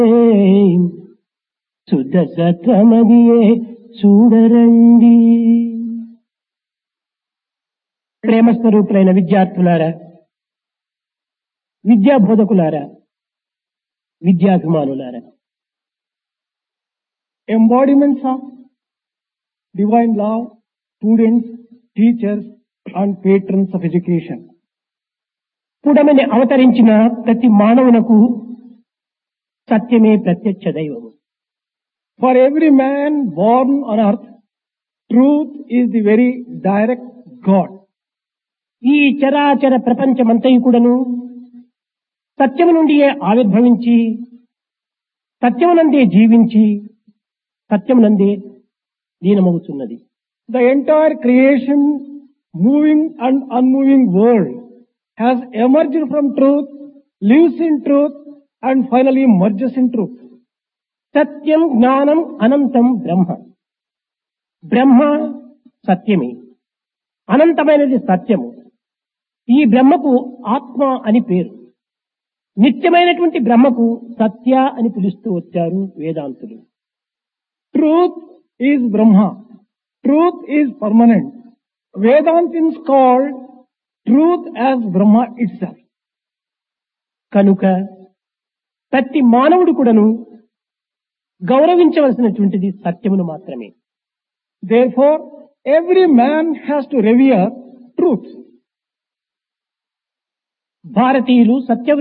శుద్ధ సత్వమదియే చూడరండి ప్రేమస్వరూపులైన విద్యార్థులారా విద్యా బోధకులారా విద్యాభిమానులారా embodiments of divine love, students, teachers, and patrons of education. పుడమని అవతరించిన ప్రతి మానవునకు సత్యమే ప్రత్యక్ష దైవము For every man born on earth, truth is the very direct God. ఈ చరాచర ప్రపంచమంతయు కూడాను సత్యము నుండియే ఆవిర్భవించి సత్యమునందే జీవించి సత్యమునందే లీనమవుతున్నది The entire creation, moving and unmoving world has emerged from truth, lives in truth, and finally merges in truth. సత్యం జ్ఞానం అనంతం బ్రహ్మ బ్రహ్మ సత్యమే అనంతమైనది సత్యము ఈ బ్రహ్మకు ఆత్మ అని పేరు నిత్యమైనటువంటి బ్రహ్మకు సత్య అని పిలుస్తూ వచ్చారు వేదాంతులు Truth is Brahma. Truth is permanent. Vedantins called truth as Brahma itself. కనుక ప్రతి మానవుడు కూడాను గౌరవించవలసినటువంటిది సత్యమును మాత్రమే Therefore, every man has to revere truth. భారతీయులు సత్య